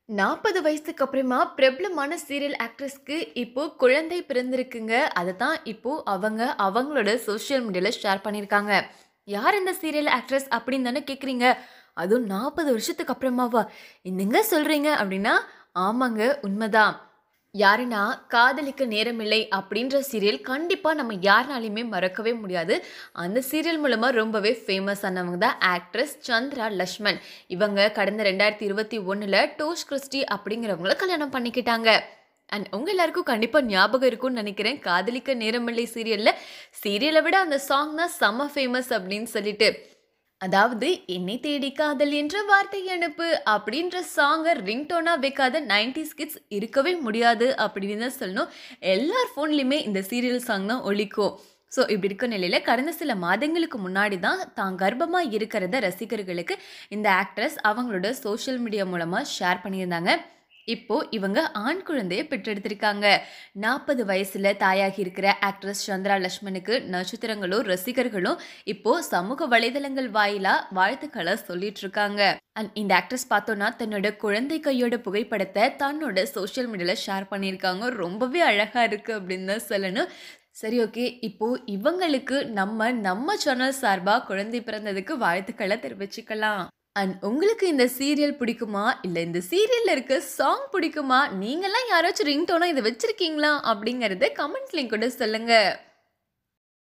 40 வயசுக்கு அப்புறமா பிரபலமான சீரியல் ஆக்ட்ரஸ்க்கு இப்போ குழந்தை பிறந்திருக்குங்க. அதத்தான் இப்போ அவங்க அவங்களோட சோஷியல் மீடியால ஷேர் பண்ணியிருக்காங்க. யார் இந்த சீரியல் ஆக்ட்ரஸ் அப்படின்னு தானே கேட்குறீங்க. அதுவும் 40 வருஷத்துக்கு அப்புறமாவா? என்னங்க சொல்றீங்க அப்படின்னா, ஆமாங்க உண்மைதான். யாருன்னா, காதலிக்க நேரமில்லை அப்படின்ற சீரியல் கண்டிப்பா நம்ம யாருனாலயுமே மறக்கவே முடியாது. அந்த சீரியல் மூலமா ரொம்பவே ஃபேமஸ் ஆனவங்க தான் ஆக்ட்ரஸ் சந்திரா லக்ஷ்மன். இவங்க கடந்த 2021ல டோஷ் கிறிஸ்டி அப்படிங்கிறவங்கள கல்யாணம் பண்ணிக்கிட்டாங்க. அண்ட் உங்க எல்லாருக்கும் கண்டிப்பா ஞாபகம் இருக்கும்னு நினைக்கிறேன். காதலிக்க நேரமில்லை சீரியல்ல சீரியல விட அந்த சாங் தான் செம்ம ஃபேமஸ் அப்படின்னு சொல்லிட்டு. அதாவது "என்னை தேடி காதல் என்ற வார்த்தை அனுப்பு" அப்படின்ற சாங்க ரிங்டோனா வைக்காத 90ஸ் கிட்ஸ் இருக்கவே முடியாது அப்படின்னு தான் சொல்லணும். எல்லார் ஃபோன்லயுமே இந்த சீரியல் சாங் தான் ஒலிக்கும். ஸோ இப்படி இருக்க நிலையில கடந்த சில மாதங்களுக்கு முன்னாடி தான் தான் கர்ப்பமா இருக்கிறத ரசிகர்களுக்கு இந்த ஆக்ட்ரஸ் அவங்களோட சோஷியல் மீடியா மூலமா ஷேர் பண்ணியிருந்தாங்க. இப்போ இவங்க ஆண் குழந்தைய பெற்றெடுத்திருக்காங்க. 40 வயசுல தாயாகி இருக்கிற ஆக்ட்ரஸ் சந்திரா லக்ஷ்மனுக்கு நட்சத்திரங்களும், ரசிகர்களும் இப்போ சமூக வலைதளங்கள் வாயிலா வாழ்த்துக்கள சொல்லிட்டு இருக்காங்க. அண்ட் இந்த ஆக்ட்ரஸ் பார்த்தோம்னா தன்னோட குழந்தை கையோட புகைப்படத்த தன்னோட சோஷியல் மீடியால ஷேர் பண்ணியிருக்காங்க. ரொம்பவே அழகா இருக்கு அப்படின்னு தான் சொல்லணும். சரி ஓகே. இப்போ இவங்களுக்கு நம்ம நம்ம சேனல் சார்பா குழந்தை பிறந்ததுக்கு வாழ்த்துக்கள தெரிவிச்சுக்கலாம். அண்ட் உங்களுக்கு இந்த சீரியல் பிடிக்குமா? இல்ல இந்த சீரியல்ல இருக்க சாங் பிடிக்குமா? நீங்கலாம் யாராச்சும் ரிங்டோனா இத வச்சிருக்கீங்களா? அப்படிங்கிறத கமெண்ட்ஸ்லயும் கூட சொல்லுங்க.